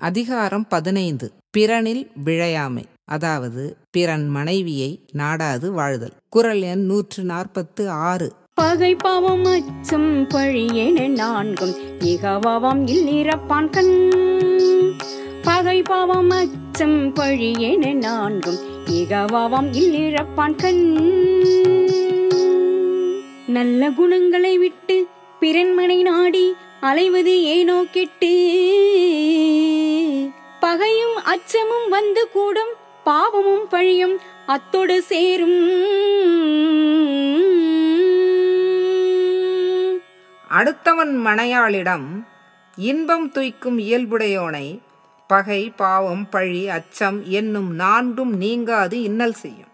அதிகாரம் பதினைந்து பிறனில் விழையாமை அதாவது பிறன் மனைவியை நாடாது வாழ்தல் குரல் எண் நூற்று நாற்பத்து ஆறு பகை பாவம் அச்சம் பழியென நான்கும் இகவாவம் இல்லிரப்பான் கண் பகை பாவம் அச்சம் பழியென நான்கும் இகவாவம் இல்லிரப்பான் கண் நல்ல குணங்களை விட்டு பிறன்மனை நாடி அலைவது ஏனோ கெட்டு பகையும் அச்சமும் வந்து கூடும் பாவமும் பழியும் அத்தோடு சேரும் அடுத்தவன் மனையாளிடம் இன்பம் துய்க்கும் இயல்புடையோனை பகை பாவம் பழி அச்சம் என்னும் நான்கும் நீங்காது இன்னல் செய்யும்